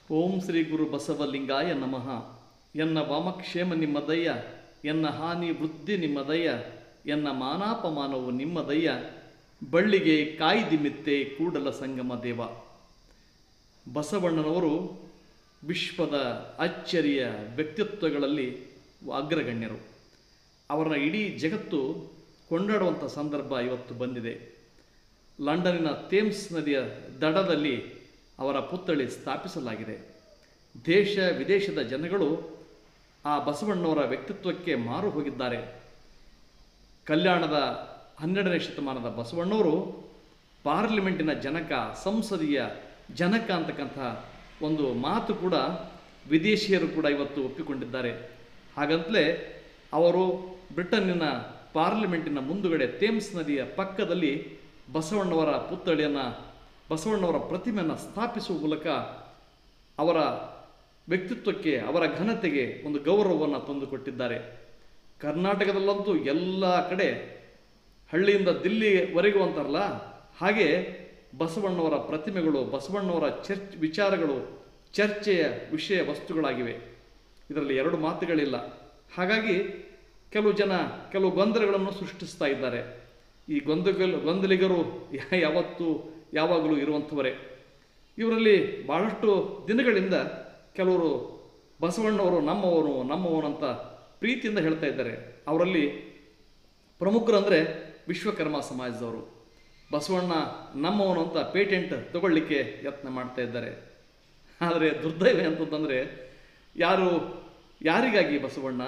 ಓಂ ಶ್ರೀ ಗುರು ಬಸವಲಿಂಗಾಯ ನಮಃ ಎನ್ನ ವಾಮಕ್ಷೇಮ ನಿಮ್ಮದಯ್ಯ ಎನ್ನ ಹಾನಿ ವೃದ್ಧಿ ನಿಮ್ಮದಯ್ಯ ಎನ್ನ ಮಾನಾಪಮಾನವು ನಿಮ್ಮದಯ್ಯ ಬಳ್ಳಿಗೆ ಕಾಯ್ದಿಮಿತ್ತೆ ಕೂಡಲ ಸಂಗಮ ದೇವ ಬಸವಣ್ಣನವರು ವಿಶ್ವದ ಅಚ್ಚರಿಯ ವ್ಯಕ್ತಿತ್ವಗಳಲ್ಲಿ ಅಗ್ರಗಣ್ಯರು ಅವರನ್ನ ಇಡೀ ಜಗತ್ತು ಕೊಂಡಾಡುವಂಥ ಸಂದರ್ಭ ಇವತ್ತು ಬಂದಿದೆ ಲಂಡನ್ನಿನ ಥೇಮ್ಸ್ ನದಿಯ ದಡದಲ್ಲಿ ಅವರ ಪುತ್ಥಳಿ ಸ್ಥಾಪಿಸಲಾಗಿದೆ ದೇಶ ವಿದೇಶದ ಜನಗಳು ಆ ಬಸವಣ್ಣವರ ವ್ಯಕ್ತಿತ್ವಕ್ಕೆ ಮಾರು ಹೋಗಿದ್ದಾರೆ ಕಲ್ಯಾಣದ ಹನ್ನೆರಡನೇ ಶತಮಾನದ ಬಸವಣ್ಣವರು ಪಾರ್ಲಿಮೆಂಟಿನ ಜನಕ ಸಂಸದೀಯ ಜನಕ ಅಂತಕ್ಕಂಥ ಒಂದು ಮಾತು ಕೂಡ ವಿದೇಶಿಯರು ಕೂಡ ಇವತ್ತು ಒಪ್ಪಿಕೊಂಡಿದ್ದಾರೆ ಹಾಗಂತಲೇ ಅವರು ಬ್ರಿಟನ್ನಿನ ಪಾರ್ಲಿಮೆಂಟಿನ ಮುಂದುಗಡೆ ಥೇಮ್ಸ್ ನದಿಯ ಪಕ್ಕದಲ್ಲಿ ಬಸವಣ್ಣವರ ಪುತ್ಥಳಿಯನ್ನು ಬಸವಣ್ಣವರ ಪ್ರತಿಮೆಯನ್ನು ಸ್ಥಾಪಿಸುವ ಮೂಲಕ ಅವರ ವ್ಯಕ್ತಿತ್ವಕ್ಕೆ ಅವರ ಘನತೆಗೆ ಒಂದು ಗೌರವವನ್ನು ತಂದುಕೊಟ್ಟಿದ್ದಾರೆ ಕರ್ನಾಟಕದಲ್ಲಂತೂ ಎಲ್ಲ ಕಡೆ ಹಳ್ಳಿಯಿಂದ ದಿಲ್ಲಿವರೆಗೂ ಅಂತಾರಲ್ಲ ಹಾಗೆ ಬಸವಣ್ಣವರ ಪ್ರತಿಮೆಗಳು ಬಸವಣ್ಣವರ ಚರ್ಚ್ ವಿಚಾರಗಳು ಚರ್ಚೆಯ ವಿಷಯ ವಸ್ತುಗಳಾಗಿವೆ ಇದರಲ್ಲಿ ಎರಡು ಮಾತುಗಳಿಲ್ಲ ಹಾಗಾಗಿ ಕೆಲವು ಜನ ಕೆಲವು ಗೊಂದಲಗಳನ್ನು ಸೃಷ್ಟಿಸ್ತಾ ಇದ್ದಾರೆ ಈ ಗೊಂದಲ ಗೊಂದಲಿಗರು ಯಾ- ಯಾವತ್ತೂ ಯಾವಾಗಲೂ ಇರುವಂಥವರೇ ಇವರಲ್ಲಿ ಬಹಳಷ್ಟು ದಿನಗಳಿಂದ ಕೆಲವರು ಬಸವಣ್ಣವರು ನಮ್ಮವನು ನಮ್ಮವನು ಅಂತ ಪ್ರೀತಿಯಿಂದ ಹೇಳ್ತಾ ಇದ್ದಾರೆ ಅವರಲ್ಲಿ ಪ್ರಮುಖರು ಅಂದರೆ ವಿಶ್ವಕರ್ಮ ಸಮಾಜದವರು ಬಸವಣ್ಣ ನಮ್ಮವನು ಅಂತ ಪೇಟೆಂಟ್ ತಗೊಳ್ಳಿಕ್ಕೆ ಯತ್ನ ಮಾಡ್ತಾ ಇದ್ದಾರೆ ಆದರೆ ದುರ್ದೈವ ಅಂತಂದರೆ ಯಾರು ಯಾರಿಗಾಗಿ ಬಸವಣ್ಣ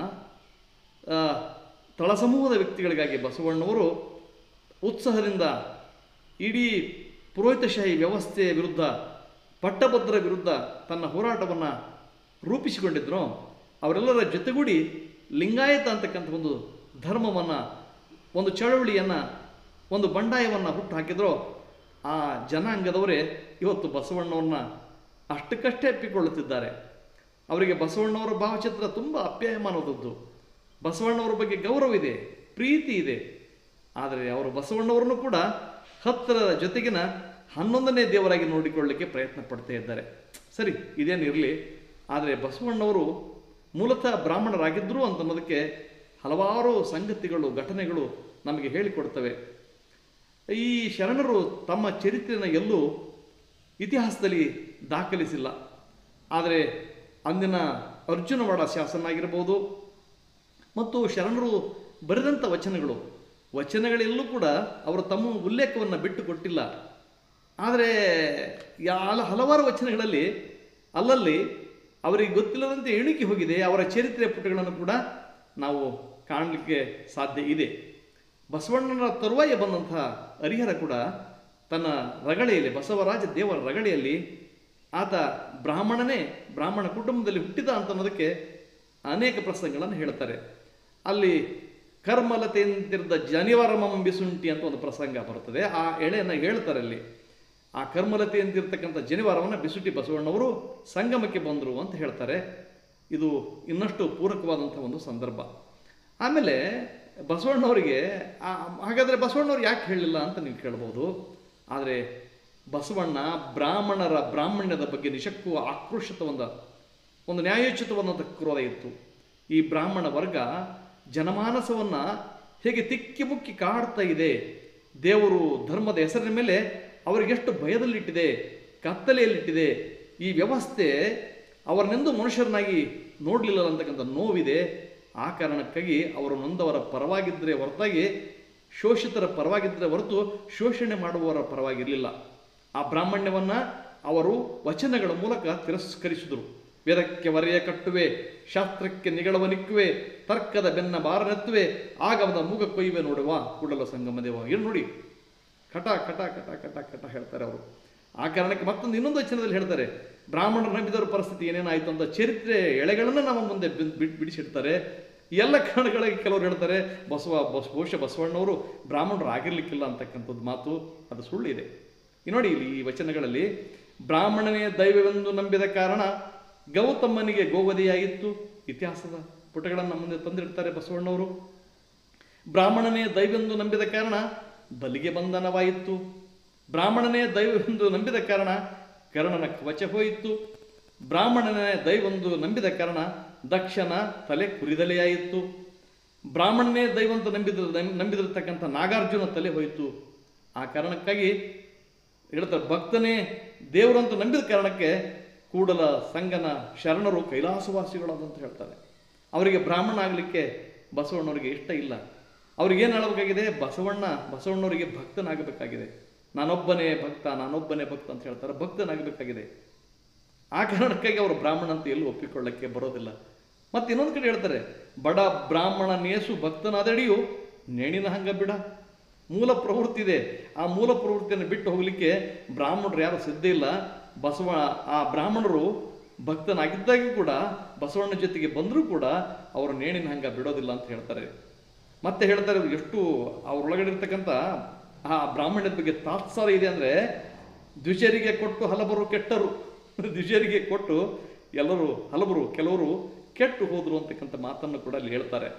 ಆ, ತಳಸಮೂಹದ ವ್ಯಕ್ತಿಗಳಿಗಾಗಿ ಬಸವಣ್ಣವರು ಉತ್ಸಾಹದಿಂದ ಇಡೀ ಪುರೋಹಿತಶಾಹಿ ವ್ಯವಸ್ಥೆಯ ವಿರುದ್ಧ ಪಟ್ಟಭದ್ರ ವಿರುದ್ಧ ತನ್ನ ಹೋರಾಟವನ್ನು ರೂಪಿಸಿಕೊಂಡಿದ್ರು ಅವರೆಲ್ಲರ ಜೊತೆಗೂಡಿ ಲಿಂಗಾಯತ ಅಂತಕ್ಕಂಥ ಒಂದು ಧರ್ಮವನ್ನು ಒಂದು ಚಳವಳಿಯನ್ನು ಒಂದು ಬಂಡಾಯವನ್ನು ಹುಟ್ಟು ಹಾಕಿದ್ರು ಆ ಜನಾಂಗದವರೇ ಇವತ್ತು ಬಸವಣ್ಣವ್ರನ್ನ ಅಷ್ಟಕ್ಕಷ್ಟೇ ಅಪ್ಪಿಕೊಳ್ಳುತ್ತಿದ್ದಾರೆ ಅವರಿಗೆ ಬಸವಣ್ಣವರ ಭಾವಚಿತ್ರ ತುಂಬ ಅಪ್ಯಾಯಮಾನವಾದದ್ದು ಬಸವಣ್ಣವರ ಬಗ್ಗೆ ಗೌರವ ಇದೆ ಪ್ರೀತಿ ಇದೆ ಆದರೆ ಅವರು ಬಸವಣ್ಣವರನ್ನು ಕೂಡ ಹತ್ತಿರದ ಜೊತೆಗಿನ ಹನ್ನೊಂದನೇ ದೇವರಾಗಿ ನೋಡಿಕೊಳ್ಳಲಿಕ್ಕೆ ಪ್ರಯತ್ನ ಪಡ್ತಾ ಇದ್ದಾರೆ ಸರಿ ಇದೇನು ಇರಲಿ ಆದರೆ ಬಸವಣ್ಣವರು ಮೂಲತಃ ಬ್ರಾಹ್ಮಣರಾಗಿದ್ದರು ಅಂತನ್ನೋದಕ್ಕೆ ಹಲವಾರು ಸಂಗತಿಗಳು ಘಟನೆಗಳು ನಮಗೆ ಹೇಳಿಕೊಡ್ತವೆ ಈ ಶರಣರು ತಮ್ಮ ಚರಿತ್ರೆಯನ್ನು ಎಲ್ಲೂ ಇತಿಹಾಸದಲ್ಲಿ ದಾಖಲಿಸಿಲ್ಲ ಆದರೆ ಅಂದಿನ ಅರ್ಜುನವಾಡ ಶಾಸನ ಆಗಿರ್ಬೋದು ಮತ್ತು ಶರಣರು ಬರೆದಂಥ ವಚನಗಳು ವಚನಗಳೆಲ್ಲೂ ಕೂಡ ಅವರು ತಮ್ಮ ಉಲ್ಲೇಖವನ್ನು ಬಿಟ್ಟು ಕೊಟ್ಟಿಲ್ಲ ಆದರೆ ಯಾಲ ಹಲವಾರು ವಚನಗಳಲ್ಲಿ ಅಲ್ಲಲ್ಲಿ ಅವರಿಗೆ ಗೊತ್ತಿಲ್ಲದಂತೆ ಎಣಿಕೆ ಹೋಗಿದೆ ಅವರ ಚರಿತ್ರೆ ಪುಟಗಳನ್ನು ಕೂಡ ನಾವು ಕಾಣಲಿಕ್ಕೆ ಸಾಧ್ಯ ಇದೆ ಬಸವಣ್ಣನ ತರುವಾಯ ಬಂದಂಥ ಹರಿಹರ ಕೂಡ ತನ್ನ ರಗಳೆಯಲ್ಲಿ ಬಸವರಾಜ ದೇವರ ರಗಳೆಯಲ್ಲಿ ಆತ ಬ್ರಾಹ್ಮಣನೇ ಬ್ರಾಹ್ಮಣ ಕುಟುಂಬದಲ್ಲಿ ಹುಟ್ಟಿದ ಅಂತ ಅನ್ನೋದಕ್ಕೆ ಅನೇಕ ಪ್ರಸಂಗಗಳನ್ನು ಹೇಳ್ತಾರೆ ಅಲ್ಲಿ ಕರ್ಮಲತೆಯಂತಿರದ ಜನಿವಾರಮಂ ಬಿಸುಂಟಿ ಅಂತ ಒಂದು ಪ್ರಸಂಗ ಬರುತ್ತದೆ ಆ ಎಳೆಯನ್ನು ಹೇಳ್ತಾರೆ ಅಲ್ಲಿ ಆ ಕರ್ಮಲತೆಯಂತಿರ್ತಕ್ಕಂಥ ಜನಿವಾರವನ್ನು ಬಿಸುಟಿ ಬಸವಣ್ಣವರು ಸಂಗಮಕ್ಕೆ ಬಂದರು ಅಂತ ಹೇಳ್ತಾರೆ ಇದು ಇನ್ನಷ್ಟು ಪೂರಕವಾದಂಥ ಒಂದು ಸಂದರ್ಭ ಆಮೇಲೆ ಬಸವಣ್ಣವರಿಗೆ ಆ- ಹಾಗಾದರೆ ಬಸವಣ್ಣವ್ರು ಯಾಕೆ ಹೇಳಲಿಲ್ಲ ಅಂತ ನೀವು ಕೇಳ್ಬೋದು ಆದರೆ ಬಸವಣ್ಣ ಬ್ರಾಹ್ಮಣರ ಬ್ರಾಹ್ಮಣ್ಯದ ಬಗ್ಗೆ ನಿಶಕ್ಕು ಆಕ್ರೋಶಿತ ಒಂದು ಒಂದು ನ್ಯಾಯೋಚಿತವಾದಂಥ ಕ್ರೋಧ ಇತ್ತು ಈ ಬ್ರಾಹ್ಮಣ ವರ್ಗ ಜನಮಾನಸವನ್ನು ಹೇಗೆ ತಿಕ್ಕಿ ಮುಕ್ಕಿ ಕಾಡ್ತಾ ಇದೆ ದೇವರು ಧರ್ಮದ ಹೆಸರಿನ ಮೇಲೆ ಅವರಿಗೆಷ್ಟು ಭಯದಲ್ಲಿಟ್ಟಿದೆ ಕತ್ತಲೆಯಲ್ಲಿಟ್ಟಿದೆ ಈ ವ್ಯವಸ್ಥೆ ಅವರನ್ನೆಂದು ಮನುಷ್ಯರನ್ನಾಗಿ ನೋಡಲಿಲ್ಲ ಅಂತಕ್ಕಂಥ ನೋವಿದೆ ಆ ಕಾರಣಕ್ಕಾಗಿ ಅವರು ನೊಂದವರ ಪರವಾಗಿದ್ದರೆ ಹೊರತಾಗಿ ಶೋಷಿತರ ಪರವಾಗಿದ್ದರೆ ಹೊರತು ಶೋಷಣೆ ಮಾಡುವವರ ಪರವಾಗಿರಲಿಲ್ಲ ಆ ಬ್ರಾಹ್ಮಣ್ಯವನ್ನು ಅವರು ವಚನಗಳ ಮೂಲಕ ತಿರಸ್ಕರಿಸಿದರು ವೇದಕ್ಕೆ ವರೆಯ ಕಟ್ಟುವೆ ಶಾಸ್ತ್ರಕ್ಕೆ ನಿಗಳವನಿಕ್ಕುವೆ ತರ್ಕದ ಬೆನ್ನ ಬಾರನೆತ್ತುವೆ ಆಗಮದ ಮೂಗ ಕೊಯ್ಯುವೆ ನೋಡುವ ಕೂಡಲ ಸಂಗಮ ದೇವ ಏನು ನೋಡಿ ಕಟ ಕಟ ಕಟ ಕಟ ಕಟ ಹೇಳ್ತಾರೆ ಅವರು ಆ ಕಾರಣಕ್ಕೆ ಮತ್ತೊಂದು ಇನ್ನೊಂದು ವಚನದಲ್ಲಿ ಹೇಳ್ತಾರೆ ಬ್ರಾಹ್ಮಣರು ನಂಬಿದವರ ಪರಿಸ್ಥಿತಿ ಏನೇನಾಯಿತು ಅಂತ ಚರಿತ್ರೆ ಎಳೆಗಳನ್ನು ನಮ್ಮ ಮುಂದೆ ಬಿಡ್- ಬಿಡ್- ಬಿಡಿಸಿಡ್ತಾರೆ ಈ ಎಲ್ಲ ಕಾರಣಗಳಿಗೆ ಕೆಲವರು ಹೇಳ್ತಾರೆ ಬಸವ ಬಸ್ ಬಹುಶಃ ಬಸವಣ್ಣವರು ಬ್ರಾಹ್ಮಣರು ಆಗಿರ್ಲಿಕ್ಕಿಲ್ಲ ಅಂತಕ್ಕಂಥದ್ದು ಮಾತು ಅದು ಸುಳ್ಳಿದೆ ಈ ನೋಡಿ ಇಲ್ಲಿ ಈ ವಚನಗಳಲ್ಲಿ ಬ್ರಾಹ್ಮಣನೇ ದೈವವೆಂದು ನಂಬಿದ ಕಾರಣ ಗೌತಮ್ಮನಿಗೆ ಗೋವಧಿಯಾಗಿತ್ತು ಇತಿಹಾಸದ ಪುಟಗಳನ್ನು ನಮ್ಮ ಮುಂದೆ ತಂದಿರ್ತಾರೆ ಬಸವಣ್ಣವರು ಬ್ರಾಹ್ಮಣನೇ ದೈವೆಂದು ನಂಬಿದ ಕಾರಣ ಬಲಿಗೆ ಬಂಧನವಾಯಿತು ಬ್ರಾಹ್ಮಣನೇ ದೈವವೆಂದು ನಂಬಿದ ಕಾರಣ ಕರ್ಣನ ಕವಚ ಹೋಯಿತು ಬ್ರಾಹ್ಮಣನೇ ದೈವಂದು ನಂಬಿದ ಕಾರಣ ದಕ್ಷನ ತಲೆ ಕುರಿದಲೆಯಾಯಿತು ಬ್ರಾಹ್ಮಣನೇ ದೈವಂತ ನಂಬಿದ ನಂಬಿದಿರತಕ್ಕಂಥ ನಾಗಾರ್ಜುನ ತಲೆ ಹೋಯಿತು ಆ ಕಾರಣಕ್ಕಾಗಿ ಹೇಳ್ತಾರೆ ಭಕ್ತನೇ ದೇವರಂತ ನಂಬಿದ ಕಾರಣಕ್ಕೆ ಕೂಡಲ ಸಂಗನ ಶರಣರು ಕೈಲಾಸವಾಸಿಗಳಾದಂತ ಹೇಳ್ತಾರೆ ಅವರಿಗೆ ಬ್ರಾಹ್ಮಣ ಆಗಲಿಕ್ಕೆ ಬಸವಣ್ಣವರಿಗೆ ಇಷ್ಟ ಇಲ್ಲ ಅವ್ರಿಗೆ ಏನು ಹೇಳಬೇಕಾಗಿದೆ ಬಸವಣ್ಣ ಬಸವಣ್ಣವರಿಗೆ ಭಕ್ತನಾಗಬೇಕಾಗಿದೆ ನಾನೊಬ್ಬನೇ ಭಕ್ತ ನಾನೊಬ್ಬನೇ ಭಕ್ತ ಅಂತ ಹೇಳ್ತಾರೆ ಭಕ್ತನಾಗಬೇಕಾಗಿದೆ ಆ ಕಾರಣಕ್ಕಾಗಿ ಅವರು ಬ್ರಾಹ್ಮಣ ಅಂತ ಎಲ್ಲೂ ಒಪ್ಪಿಕೊಳ್ಳಕ್ಕೆ ಬರೋದಿಲ್ಲ ಮತ್ತೆ ಇನ್ನೊಂದು ಕಡೆ ಹೇಳ್ತಾರೆ ಬಡ ಬ್ರಾಹ್ಮಣ ನೇಸು ಭಕ್ತನಾದಡಿಯು ನೇಣಿನ ಹಂಗ ಬಿಡ ಮೂಲ ಪ್ರವೃತ್ತಿ ಇದೆ ಆ ಮೂಲ ಪ್ರವೃತ್ತಿಯನ್ನು ಬಿಟ್ಟು ಹೋಗಲಿಕ್ಕೆ ಬ್ರಾಹ್ಮಣರು ಯಾರು ಸಿದ್ಧ ಇಲ್ಲ ಬಸವ ಆ ಬ್ರಾಹ್ಮಣರು ಭಕ್ತನಾಗಿದ್ದಾಗಿ ಕೂಡ ಬಸವಣ್ಣ ಜೊತೆಗೆ ಬಂದರೂ ಕೂಡ ಅವರು ನೇಣಿನ ಹಂಗ ಬಿಡೋದಿಲ್ಲ ಅಂತ ಹೇಳ್ತಾರೆ ಮತ್ತೆ ಹೇಳ್ತಾರೆ ಇವ್ರು ಎಷ್ಟು ಅವ್ರೊಳಗಡೆ ಇರ್ತಕ್ಕಂಥ ಆ ಬ್ರಾಹ್ಮಣ್ಯದ ಬಗ್ಗೆ ತಾತ್ಸಾರ ಇದೆ ಅಂದರೆ ದ್ವಿಜರಿಗೆ ಕೊಟ್ಟು ಹಲವರು ಕೆಟ್ಟರು ದ್ವಿಜರಿಗೆ ಕೊಟ್ಟು ಎಲ್ಲರೂ ಹಲವರು ಕೆಲವರು ಕೆಟ್ಟು ಹೋದರು ಅಂತಕ್ಕಂಥ ಮಾತನ್ನು ಕೂಡ ಅಲ್ಲಿ ಹೇಳ್ತಾರೆ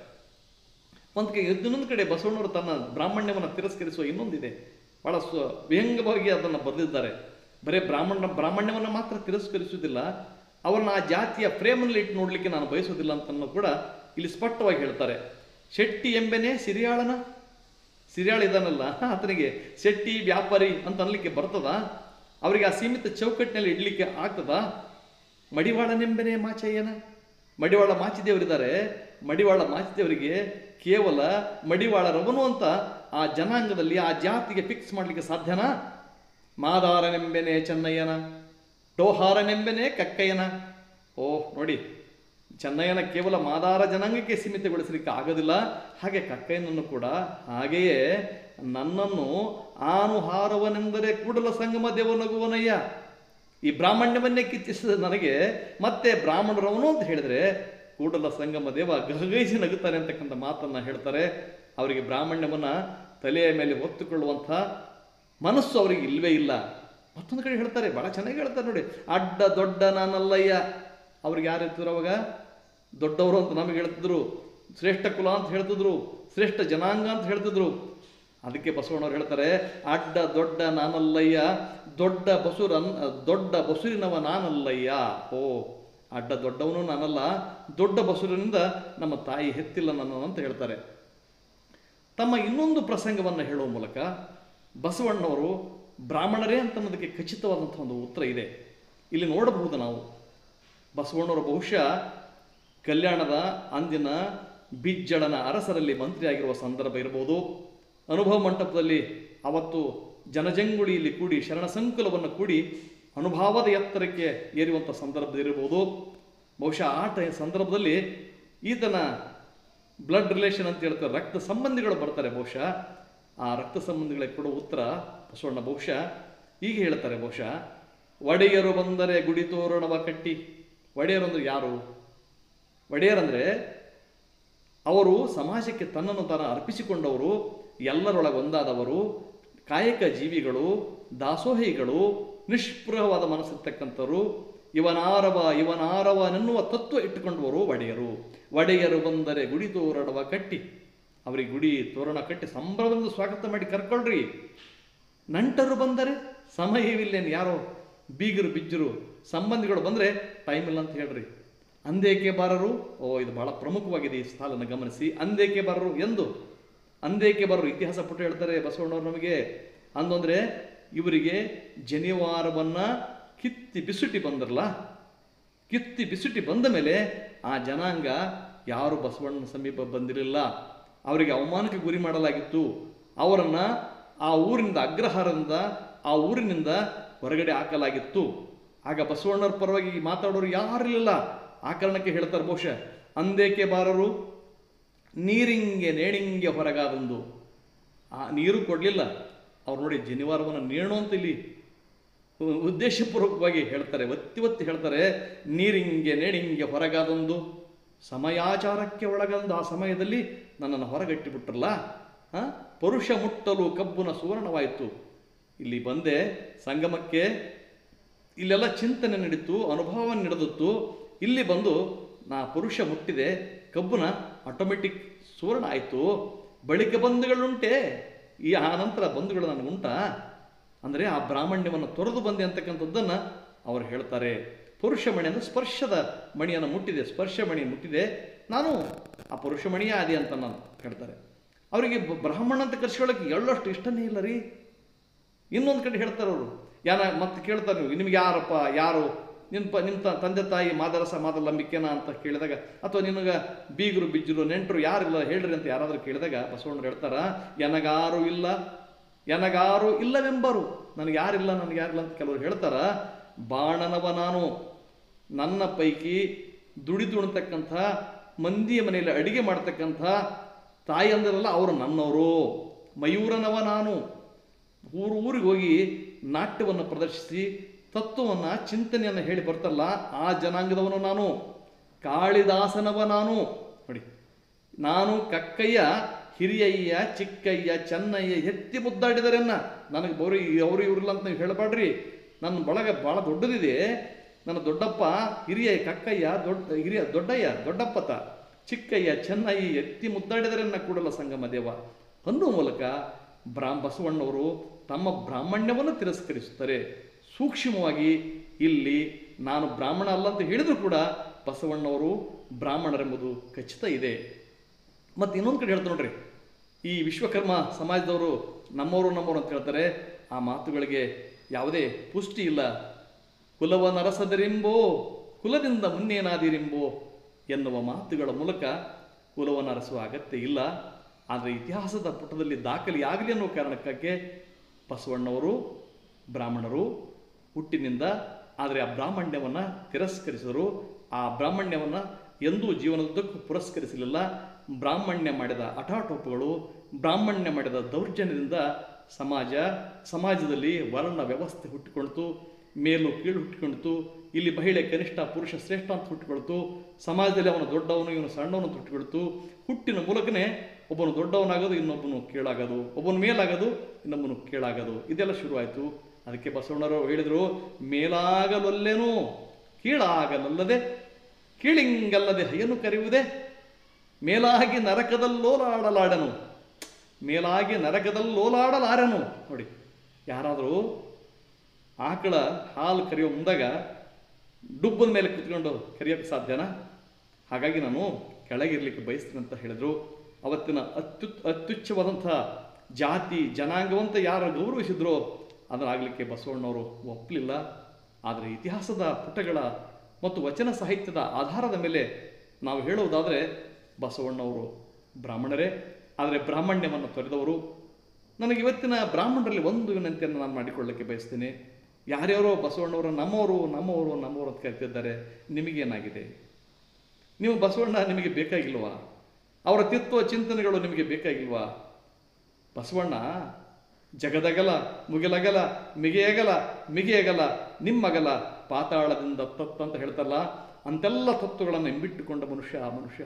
ಒಂದು ಕಡೆ ಇನ್ನೊಂದು ಕಡೆ ಬಸವಣ್ಣವರು ತನ್ನ ಬ್ರಾಹ್ಮಣ್ಯವನ್ನು ತಿರಸ್ಕರಿಸುವ ಇನ್ನೊಂದಿದೆ ಬಹಳ ಸ್ವ ವ್ಯಂಗ್ಯವಾಗಿ ಅದನ್ನು ಬರೆದಿದ್ದಾರೆ ಬರೀ ಬ್ರಾಹ್ಮಣ ಬ್ರಾಹ್ಮಣ್ಯವನ್ನು ಮಾತ್ರ ತಿರಸ್ಕರಿಸುವುದಿಲ್ಲ ಅವರನ್ನ ಆ ಜಾತಿಯ ಫ್ರೇಮಲ್ಲಿ ಇಟ್ಟು ನೋಡಲಿಕ್ಕೆ ನಾನು ಬಯಸೋದಿಲ್ಲ ಅಂತನೂ ಕೂಡ ಇಲ್ಲಿ ಸ್ಪಷ್ಟವಾಗಿ ಹೇಳ್ತಾರೆ ಶೆಟ್ಟಿ ಎಂಬೆನೇ ಸಿರಿಯಾಳನ ಸಿರಿಯಾಳ ಇದಾನಲ್ಲ ಆತನಿಗೆ ಶೆಟ್ಟಿ ವ್ಯಾಪಾರಿ ಅಂತ ಅನ್ಲಿಕ್ಕೆ ಬರ್ತದ ಅವರಿಗೆ ಆ ಸೀಮಿತ ಚೌಕಟ್ಟಿನಲ್ಲಿ ಇಡ್ಲಿಕ್ಕೆ ಆಗ್ತದ ಮಡಿವಾಳನೆಂಬನೇ ಮಾಚಯ್ಯನ ಮಡಿವಾಳ ಮಾಚಿದೇವರಿದ್ದಾರೆ ಮಡಿವಾಳ ಮಾಚಿದೇವರಿಗೆ ಕೇವಲ ಮಡಿವಾಳರವನು ಅಂತ ಆ ಜನಾಂಗದಲ್ಲಿ ಆ ಜಾತಿಗೆ ಫಿಕ್ಸ್ ಮಾಡಲಿಕ್ಕೆ ಸಾಧ್ಯನಾ ಮಾದಾರನೆಂಬೆನೆ ಚೆನ್ನಯ್ಯನ ಟೋಹಾರನೆಂಬೆನೆ ಕಕ್ಕಯ್ಯನ ಓಹ್ ನೋಡಿ ಚೆನ್ನಯ್ಯನ ಕೇವಲ ಮಾದಾರ ಜನಾಂಗಕ್ಕೆ ಸೀಮಿತಗೊಳಿಸಲಿಕ್ಕೆ ಆಗೋದಿಲ್ಲ ಹಾಗೆ ಕಕ್ಕಯ್ಯನನ್ನು ಕೂಡ ಹಾಗೆಯೇ ನನ್ನನ್ನು ಆನು ಹಾರವನೆಂದರೆ ಕೂಡಲ ಸಂಗಮ ದೇವನಗುವನಯ್ಯ ಈ ಬ್ರಾಹ್ಮಣ್ಯವನ್ನೇ ಕಿತ್ತಿಸಿದ ನನಗೆ ಮತ್ತೆ ಬ್ರಾಹ್ಮಣರವನು ಅಂತ ಹೇಳಿದ್ರೆ ಕೂಡಲ ಸಂಗಮ ದೇವ ಗಹಗೈಸಿ ನಗುತ್ತಾನೆ ಅಂತಕ್ಕಂಥ ಮಾತನ್ನ ಹೇಳ್ತಾರೆ ಅವರಿಗೆ ಬ್ರಾಹ್ಮಣ್ಯವನ್ನ ತಲೆಯ ಮೇಲೆ ಹೊತ್ತುಕೊಳ್ಳುವಂಥ ಮನಸ್ಸು ಅವರಿಗೆ ಇಲ್ವೇ ಇಲ್ಲ ಮತ್ತೊಂದು ಕಡೆ ಹೇಳ್ತಾರೆ ಬಹಳ ಚೆನ್ನಾಗಿ ಹೇಳ್ತಾರೆ ನೋಡಿ ಅಡ್ಡ ದೊಡ್ಡ ನಾನಲ್ಲಯ್ಯ ಅವ್ರಿಗೆ ಯಾರು ಇರ್ತಿದ್ರು ಅವಾಗ ದೊಡ್ಡವರು ಅಂತ ನಮಗೆ ಹೇಳ್ತಿದ್ರು ಶ್ರೇಷ್ಠ ಕುಲ ಅಂತ ಹೇಳ್ತಿದ್ರು ಶ್ರೇಷ್ಠ ಜನಾಂಗ ಅಂತ ಹೇಳ್ತಿದ್ರು ಅದಕ್ಕೆ ಬಸವಣ್ಣವ್ರು ಹೇಳ್ತಾರೆ ಅಡ್ಡ ದೊಡ್ಡ ನಾನಲ್ಲಯ್ಯ ದೊಡ್ಡ ಬಸುರನ್ ದೊಡ್ಡ ಬಸುರಿನವ ನಾನಲ್ಲಯ್ಯ ಓ ಅಡ್ಡ ದೊಡ್ಡವನು ನಾನಲ್ಲ ದೊಡ್ಡ ಬಸುರಿನಿಂದ ನಮ್ಮ ತಾಯಿ ಹೆತ್ತಿಲ್ಲ ನನ್ನ ಅಂತ ಹೇಳ್ತಾರೆ ತಮ್ಮ ಇನ್ನೊಂದು ಪ್ರಸಂಗವನ್ನು ಹೇಳುವ ಮೂಲಕ ಬಸವಣ್ಣವರು ಬ್ರಾಹ್ಮಣರೇ ಅಂತ ಅನ್ನೋದಕ್ಕೆ ಖಚಿತವಾದಂಥ ಒಂದು ಉತ್ತರ ಇದೆ ಇಲ್ಲಿ ನೋಡಬಹುದು ನಾವು ಬಸವಣ್ಣವರು ಬಹುಶಃ ಕಲ್ಯಾಣದ ಅಂದಿನ ಬಿಜ್ಜಳನ ಅರಸರಲ್ಲಿ ಮಂತ್ರಿಯಾಗಿರುವ ಸಂದರ್ಭ ಇರಬಹುದು ಅನುಭವ ಮಂಟಪದಲ್ಲಿ ಅವತ್ತು ಜನಜಂಗುಳಿಯಲ್ಲಿ ಕೂಡಿ ಶರಣ ಸಂಕುಲವನ್ನು ಕೂಡಿ ಅನುಭವದ ಎತ್ತರಕ್ಕೆ ಏರುವಂಥ ಸಂದರ್ಭದಲ್ಲಿರಬಹುದು ಬಹುಶಃ ಆ ಟೈ ಸಂದರ್ಭದಲ್ಲಿ ಈತನ ಬ್ಲಡ್ ರಿಲೇಷನ್ ಅಂತ ಹೇಳ್ತಾರೆ ರಕ್ತ ಸಂಬಂಧಿಗಳು ಬರ್ತಾರೆ ಬಹುಶಃ ಆ ರಕ್ತ ಸಂಬಂಧಿಗಳಿಗೆ ಕೊಡುವ ಉತ್ತರ ಬಸವಣ್ಣ ಬಹುಶಃ ಹೀಗೆ ಹೇಳ್ತಾರೆ ಬಹುಶಃ ಒಡೆಯರು ಬಂದರೆ ಗುಡಿ ತೋರಣವ ಕಟ್ಟಿ ಒಡೆಯರು ಅಂದ್ರೆ ಯಾರು ಒಡೆಯರಂದ್ರೆ ಅವರು ಸಮಾಜಕ್ಕೆ ತನ್ನನ್ನು ತಾನು ಅರ್ಪಿಸಿಕೊಂಡವರು ಎಲ್ಲರೊಳಗೆ ಒಂದಾದವರು ಕಾಯಕ ಜೀವಿಗಳು ದಾಸೋಹಿಗಳು ನಿಷ್ಪ್ರಹವಾದ ಮನಸ್ಸಿರ್ತಕ್ಕಂಥವ್ರು ಇವನಾರವ ಇವನಾರವನೆನ್ನುವ ತತ್ವ ಇಟ್ಟುಕೊಂಡವರು ಒಡೆಯರು ಒಡೆಯರು ಬಂದರೆ ಗುಡಿ ತೋರಣವ ಕಟ್ಟಿ ಅವರಿಗೆ ಗುಡಿ ತೋರಣ ಕಟ್ಟಿ ಸಂಭ್ರಮದಿಂದ ಸ್ವಾಗತ ಮಾಡಿ ಕರ್ಕೊಳ್ರಿ ನಂಟರು ಬಂದರೆ ಸಮಯವಿಲ್ಲೇನು ಯಾರೋ ಬೀಗರು ಬಿಜ್ಜರು ಸಂಬಂಧಿಗಳು ಬಂದರೆ ಟೈಮ್ ಇಲ್ಲ ಅಂತ ಹೇಳ್ರಿ ಅಂದೇಕೆ ಬಾರರು ಓ ಇದು ಬಹಳ ಪ್ರಮುಖವಾಗಿದೆ ಈ ಸಾಲನ್ನು ಗಮನಿಸಿ ಅಂದೇಕೆ ಬಾರರು ಎಂದು ಅಂದೇಕೆ ಬರರು ಇತಿಹಾಸ ಪುಟ ಹೇಳ್ತಾರೆ ಬಸವಣ್ಣವ್ರು ನಮಗೆ ಅಂದಂದ್ರೆ ಇವರಿಗೆ ಜನಿವಾರವನ್ನ ಕಿತ್ತಿ ಬಿಸುಟಿ ಬಂದ್ರಲ್ಲ ಕಿತ್ತಿ ಬಿಸುಟಿ ಬಂದ ಮೇಲೆ ಆ ಜನಾಂಗ ಯಾರು ಬಸವಣ್ಣನ ಸಮೀಪ ಬಂದಿರಲಿಲ್ಲ ಅವರಿಗೆ ಅವಮಾನಕ್ಕೆ ಗುರಿ ಮಾಡಲಾಗಿತ್ತು ಅವರನ್ನ ಆ ಊರಿನಿಂದ ಅಗ್ರಹಾರದಿಂದ ಆ ಊರಿನಿಂದ ಹೊರಗಡೆ ಹಾಕಲಾಗಿತ್ತು ಆಗ ಬಸವಣ್ಣರ ಪರವಾಗಿ ಮಾತಾಡೋರು ಯಾರಿರಲಿಲ್ಲ ಆ ಕಾರಣಕ್ಕೆ ಹೇಳ್ತಾರೆ ಬಹುಶಃ ಅಂದೇಕೆ ಬಾರರು ನೀರಿಂಗೆ ನೇಣಿಂಗೆ ಹೊರಗಾದಂದು ಆ ನೀರು ಕೊಡಲಿಲ್ಲ ಅವ್ರು ನೋಡಿ ಜನಿವಾರವನ್ನು ನೇಣು ಅಂತ ಇಲ್ಲಿ ಉ- ಉದ್ದೇಶಪೂರ್ವಕವಾಗಿ ಹೇಳ್ತಾರೆ ಒತ್ತಿ ಒತ್ತಿ ಹೇಳ್ತಾರೆ ನೀರಿಂಗೆ ನೇಣಿಂಗೆ ಹೊರಗಾದೊಂದು ಸಮಯಾಚಾರಕ್ಕೆ ಒಳಗಂದು ಆ ಸಮಯದಲ್ಲಿ ನನ್ನನ್ನು ಹೊರಗಟ್ಟಿ ಬಿಟ್ರಲ್ಲ ಆ? ಪರುಷ ಮುಟ್ಟಲು ಕಬ್ಬುನ ಸುವರ್ಣವಾಯಿತು ಇಲ್ಲಿ ಬಂದೆ ಸಂಗಮಕ್ಕೆ ಇಲ್ಲೆಲ್ಲ ಚಿಂತನೆ ನಡೀತು ಅನುಭವ ನಡೆದಿತ್ತು ಇಲ್ಲಿ ಬಂದು ನಾ ಪುರುಷ ಮುಟ್ಟಿದೆ ಕಬ್ಬುನ ಆಟೋಮೆಟಿಕ್ ಸುವರ್ಣ ಆಯಿತು ಬಳಿಕ ಬಂಧುಗಳುಂಟೆ ಈ ಆ ನಂತರ ಬಂಧುಗಳು ನನಗುಂಟಾ ಅಂದರೆ ಆ ಬ್ರಾಹ್ಮಣ್ಯವನ್ನು ತೊರೆದು ಬಂದೆ ಅಂತಕ್ಕಂಥದ್ದನ್ನು ಅವರು ಹೇಳ್ತಾರೆ ಪುರುಷ ಮಣಿ ಅಂದರೆ ಸ್ಪರ್ಶದ ಮಣಿಯನ್ನು ಮುಟ್ಟಿದೆ ಸ್ಪರ್ಶ ಮಣಿ ಮುಟ್ಟಿದೆ ನಾನು ಆ ಪುರುಷ ಮಣಿಯೇ ಆದಿ ಅಂತ ನಾನು ಹೇಳ್ತಾರೆ ಅವರಿಗೆ ಬ- ಬ್ರಾಹ್ಮಣ ಅಂತ ಕರ್ಸ್ಕೊಳ್ಳೋಕೆ ಎಳ್ಳಷ್ಟು ಇಷ್ಟನೇ ಇಲ್ಲ ರೀ ಇನ್ನೊಂದು ಕಡೆ ಹೇಳ್ತಾರೆ ಅವರು ಯಾನ ಮತ್ತೆ ಕೇಳ್ತಾರೆ ನೀವು ನಿಮ್ಗೆ ಯಾರಪ್ಪ ಯಾರು ನಿನ್ನ ಪ ನಿಮ್ಮ ತ- ತಂದೆ ತಾಯಿ ಮಾದರಸ ಮಾದಲಂಬಿಕೆನ ಅಂತ ಕೇಳಿದಾಗ ಅಥವಾ ನಿನಗೆ ಬೀಗರು ಬಿಜ್ಜರು ನೆಂಟರು ಯಾರಿಲ್ಲ ಹೇಳ್ರಿ ಅಂತ ಯಾರಾದರೂ ಕೇಳಿದಾಗ ಬಸವಣ್ಣರು ಹೇಳ್ತಾರ ಎನಗಾರು ಇಲ್ಲ ಎನಗಾರು ಇಲ್ಲವೆಂಬರು ನನಗೆ ಯಾರಿಲ್ಲ ನನಗೆ ಯಾರಿಲ್ಲ ಅಂತ ಕೆಲವರು ಹೇಳ್ತಾರ ಬಾಣನವ ನಾನು ನನ್ನ ಪೈಕಿ ದುಡಿದುಣತಕ್ಕಂಥ ಮಂದಿಯ ಮನೆಯಲ್ಲಿ ಅಡಿಗೆ ಮಾಡ್ತಕ್ಕಂಥ ತಾಯಂದಿರಲ್ಲ ಅವರು ನನ್ನವರು ಮಯೂರನವ ನಾನು ಊರು ಊರಿಗೆ ಹೋಗಿ ನಾಟ್ಯವನ್ನು ಪ್ರದರ್ಶಿಸಿ ತತ್ವವನ್ನು ಚಿಂತನೆಯನ್ನು ಹೇಳಿ ಬರ್ತಲ್ಲ ಆ ಜನಾಂಗದವನು ನಾನು ಕಾಳಿದಾಸನವ ನಾನು ನೋಡಿ ನಾನು ಕಕ್ಕಯ್ಯ ಹಿರಿಯಯ್ಯ ಚಿಕ್ಕಯ್ಯ ಚೆನ್ನಯ್ಯ ಎತ್ತಿ ಮುದ್ದಾಡಿದರೆನ್ನ ನನಗೆ ಬರೀ ಅವರು ಇವರಿಲ್ಲ ಅಂತ ನೀವು ಹೇಳಬೇಡ್ರಿ ನನ್ನ ಬಳಗ ಭಾಳ ದೊಡ್ಡದಿದೆ ನನ್ನ ದೊಡ್ಡಪ್ಪ ಹಿರಿಯ ಕಕ್ಕಯ್ಯ ದೊಡ್ಡ ಹಿರಿಯ ದೊಡ್ಡಯ್ಯ ದೊಡ್ಡಪ್ಪತ ಚಿಕ್ಕಯ್ಯ ಚೆನ್ನಯ್ಯ ಎತ್ತಿ ಮುದ್ದಾಡಿದರೆನ್ನ ಕೂಡಲ ಸಂಗಮ ದೇವ ಅನ್ನುವ ಮೂಲಕ ಬ್ರಾಹ್ಮ ಬಸವಣ್ಣವರು ತಮ್ಮ ಬ್ರಾಹ್ಮಣ್ಯವನ್ನು ತಿರಸ್ಕರಿಸುತ್ತಾರೆ ಸೂಕ್ಷ್ಮವಾಗಿ ಇಲ್ಲಿ ನಾನು ಬ್ರಾಹ್ಮಣ ಅಲ್ಲ ಅಂತ ಹೇಳಿದರೂ ಕೂಡ ಬಸವಣ್ಣವರು ಬ್ರಾಹ್ಮಣರೆಂಬುದು ಖಚಿತ ಇದೆ ಮತ್ತು ಇನ್ನೊಂದು ಕಡೆ ಹೇಳ್ತಾರೆ ನೋಡ್ರಿ ಈ ವಿಶ್ವಕರ್ಮ ಸಮಾಜದವರು ನಮ್ಮವರು ನಮ್ಮವರು ಅಂತ ಹೇಳ್ತಾರೆ ಆ ಮಾತುಗಳಿಗೆ ಯಾವುದೇ ಪುಷ್ಟಿ ಇಲ್ಲ ಕುಲವ ನರಸದರೆಂಬೋ ಕುಲದಿಂದ ಮುನ್ನೇನಾದಿರೆಂಬೋ ಎನ್ನುವ ಮಾತುಗಳ ಮೂಲಕ ಕುಲವನ್ನು ಅರಸುವ ಅಗತ್ಯ ಇಲ್ಲ ಆದರೆ ಇತಿಹಾಸದ ಪುಟದಲ್ಲಿ ದಾಖಲೆಯಾಗಲಿ ಅನ್ನೋ ಕಾರಣಕ್ಕಾಗಿ ಬಸವಣ್ಣವರು ಬ್ರಾಹ್ಮಣರು ಹುಟ್ಟಿನಿಂದ ಆದರೆ ಆ ಬ್ರಾಹ್ಮಣ್ಯವನ್ನು ತಿರಸ್ಕರಿಸಿದರು ಆ ಬ್ರಾಹ್ಮಣ್ಯವನ್ನು ಎಂದೂ ಜೀವನದುದ್ದಕ್ಕೂ ಪುರಸ್ಕರಿಸಲಿಲ್ಲ ಬ್ರಾಹ್ಮಣ್ಯ ಮಾಡಿದ ಹಠಾಟೋಪಗಳು ಬ್ರಾಹ್ಮಣ್ಯ ಮಾಡಿದ ದೌರ್ಜನ್ಯದಿಂದ ಸಮಾಜ ಸಮಾಜದಲ್ಲಿ ವರ್ಣ ವ್ಯವಸ್ಥೆ ಹುಟ್ಟಿಕೊಳ್ತು ಮೇಲು ಕೀಳು ಹುಟ್ಟಿಕೊಂಡಿತು ಇಲ್ಲಿ ಮಹಿಳೆ ಕನಿಷ್ಠ ಪುರುಷ ಶ್ರೇಷ್ಠ ಅಂತ ಹುಟ್ಟಿಕೊಳ್ತು ಸಮಾಜದಲ್ಲಿ ಅವನು ದೊಡ್ಡವನು ಇವನು ಸಣ್ಣವನು ಅಂತ ಹುಟ್ಟಿಕೊಳ್ತು ಹುಟ್ಟಿನ ಮೂಲಕನೇ ಒಬ್ಬನು ದೊಡ್ಡವನಾಗೋದು ಇನ್ನೊಬ್ಬನು ಕೀಳಾಗೋದು ಒಬ್ಬನು ಮೇಲಾಗೋದು ಇನ್ನೊಬ್ಬನು ಕೀಳಾಗೋದು ಇದೆಲ್ಲ ಶುರುವಾಯಿತು ಅದಕ್ಕೆ ಬಸವಣ್ಣರು ಹೇಳಿದರು ಮೇಲಾಗಲೊಲ್ಲೇನು ಕೀಳಾಗಲಲ್ಲದೆ ಕೀಳಿಂಗಲ್ಲದೆ ಹಯ್ಯನು ಕರೆಯುವುದೇ ಮೇಲಾಗಿ ನರಕದಲ್ಲೋಲಾಡಲಾಡನು ಮೇಲಾಗಿ ನರಕದಲ್ಲೋಲಾಡಲಾರನು ನೋಡಿ ಯಾರಾದರೂ ಆಕಳ ಹಾಲು ಕರೆಯೋ ಮುಂದಾಗ ಡುಬ್ಬದ ಮೇಲೆ ಕುತ್ಕೊಂಡು ಕರೆಯೋಕ್ಕೆ ಸಾಧ್ಯನಾ ಹಾಗಾಗಿ ನಾನು ಕೆಳಗಿರ್ಲಿಕ್ಕೆ ಬಯಸ್ತೀನಿ ಅಂತ ಹೇಳಿದ್ರು ಅವತ್ತಿನ ಅತ್ಯುತ್ ಅತ್ಯುಚ್ಛವಾದಂಥ ಜಾತಿ ಜನಾಂಗವಂತ ಯಾರು ಗೌರವಿಸಿದ್ರೋ ಅದನ್ನಾಗಲಿಕ್ಕೆ ಬಸವಣ್ಣವರು ಒಪ್ಪಲಿಲ್ಲ ಆದರೆ ಇತಿಹಾಸದ ಪುಟಗಳ ಮತ್ತು ವಚನ ಸಾಹಿತ್ಯದ ಆಧಾರದ ಮೇಲೆ ನಾವು ಹೇಳುವುದಾದರೆ ಬಸವಣ್ಣವರು ಬ್ರಾಹ್ಮಣರೇ ಆದರೆ ಬ್ರಾಹ್ಮಣ್ಯವನ್ನು ತೊರೆದವರು ನನಗೆ ಇವತ್ತಿನ ಬ್ರಾಹ್ಮಣರಲ್ಲಿ ಒಂದು ವಿನಂತಿಯನ್ನು ನಾನು ಮಾಡಿಕೊಳ್ಳಕ್ಕೆ ಬಯಸ್ತೀನಿ ಯಾರ್ಯಾರೋ ಬಸವಣ್ಣವರು ನಮ್ಮವರು ನಮ್ಮವರು ನಮ್ಮವರು ಅಂತ ಕರಿತಿದ್ದಾರೆ ನಿಮಗೇನಾಗಿದೆ ನೀವು ಬಸವಣ್ಣ ನಿಮಗೆ ಬೇಕಾಗಿಲ್ವಾ ಅವರ ತಿತ್ವ ಚಿಂತನೆಗಳು ನಿಮಗೆ ಬೇಕಾಗಿಲ್ವಾ ಬಸವಣ್ಣ ಜಗದಗಲ ಮುಗಿಲಗಲ ಮಿಗೆಯಗಲ ಮಿಗೆಯಗಲ ನಿಮ್ಮಗಲ ಪಾತಾಳದಿಂದ ತತ್ತ ಅಂತ ಹೇಳ್ತಾರಲ್ಲ ಅಂತೆಲ್ಲ ತತ್ವಗಳನ್ನು ಎಂಬಿಟ್ಟುಕೊಂಡ ಮನುಷ್ಯ ಆ ಮನುಷ್ಯ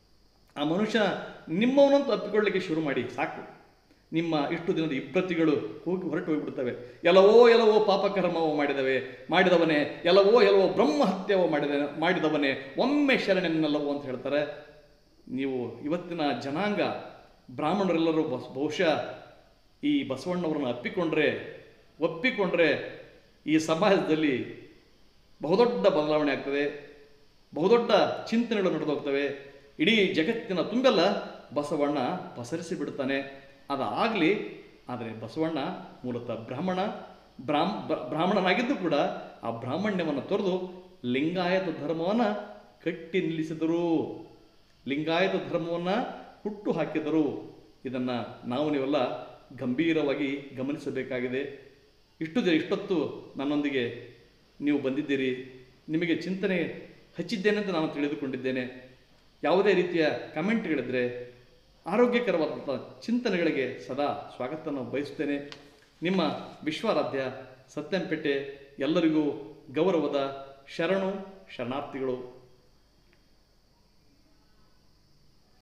ಆ ಮನುಷ್ಯ ನಿಮ್ಮವನಂತ ಅಪ್ಪಿಕೊಳ್ಳಿಕ್ಕೆ ಶುರು ಮಾಡಿ ಸಾಕು ನಿಮ್ಮ ಇಷ್ಟು ದಿನದ ಇಬ್ಬತ್ತಿಗಳು ಹೋಗಿ ಹೊರಟು ಹೋಗಿಬಿಡ್ತವೆ ಎಲ್ಲವೋ ಎಲ್ಲವೋ ಪಾಪಕರ್ಮವೋ ಮಾಡಿದವೆ ಮಾಡಿದವನೇ ಎಲ್ಲವೋ ಎಲ್ಲವೋ ಬ್ರಹ್ಮಹತ್ಯವೋ ಮಾಡಿದ ಮಾಡಿದವನೇ ಒಮ್ಮೆ ಶರಣೆನ್ನಲ್ಲವೋ ಅಂತ ಹೇಳ್ತಾರೆ ನೀವು ಇವತ್ತಿನ ಜನಾಂಗ ಬ್ರಾಹ್ಮಣರೆಲ್ಲರೂ ಬಸ್ ಬಹುಶಃ ಈ ಬಸವಣ್ಣವರನ್ನು ಅಪ್ಪಿಕೊಂಡ್ರೆ ಒಪ್ಪಿಕೊಂಡ್ರೆ ಈ ಸಮಾಜದಲ್ಲಿ ಬಹುದೊಡ್ಡ ಬದಲಾವಣೆ ಆಗ್ತದೆ ಬಹುದೊಡ್ಡ ಚಿಂತನೆಗಳು ನಡೆದೋಗ್ತವೆ ಇಡೀ ಜಗತ್ತಿನ ತುಂಬೆಲ್ಲ ಬಸವಣ್ಣ ಪಸರಿಸಿ ಬಿಡ್ತಾನೆ ಅದಾಗಲಿ ಆದರೆ ಬಸವಣ್ಣ ಮೂಲತಃ ಬ್ರಾಹ್ಮಣ ಬ್ರಾಹ್ಮ ಬ್ರ- ಬ್ರಾಹ್ಮಣನಾಗಿದ್ದು ಕೂಡ ಆ ಬ್ರಾಹ್ಮಣ್ಯವನ್ನು ತೊರೆದು ಲಿಂಗಾಯತ ಧರ್ಮವನ್ನು ಕಟ್ಟಿ ನಿಲ್ಲಿಸಿದರು ಲಿಂಗಾಯತ ಧರ್ಮವನ್ನು ಹುಟ್ಟು ಹಾಕಿದರು ಇದನ್ನು ನಾವು ನೀವೆಲ್ಲ ಗಂಭೀರವಾಗಿ ಗಮನಿಸಬೇಕಾಗಿದೆ ಇಷ್ಟು ದಿನ ಇಷ್ಟೊತ್ತು ನನ್ನೊಂದಿಗೆ ನೀವು ಬಂದಿದ್ದೀರಿ ನಿಮಗೆ ಚಿಂತನೆ ಹಚ್ಚಿದ್ದೇನೆ ಅಂತ ನಾನು ತಿಳಿದುಕೊಂಡಿದ್ದೇನೆ ಯಾವುದೇ ರೀತಿಯ ಕಮೆಂಟ್ಗಳಿದ್ರೆ ಆರೋಗ್ಯಕರವಾದಂಥ ಚಿಂತನೆಗಳಿಗೆ ಸದಾ ಸ್ವಾಗತವನ್ನು ಬಯಸುತ್ತೇನೆ ನಿಮ್ಮ ವಿಶ್ವಾರಾಧ್ಯ ಸತ್ಯಂಪೇಟೆ ಎಲ್ಲರಿಗೂ ಗೌರವದ ಶರಣು ಶರಣಾರ್ಥಿಗಳು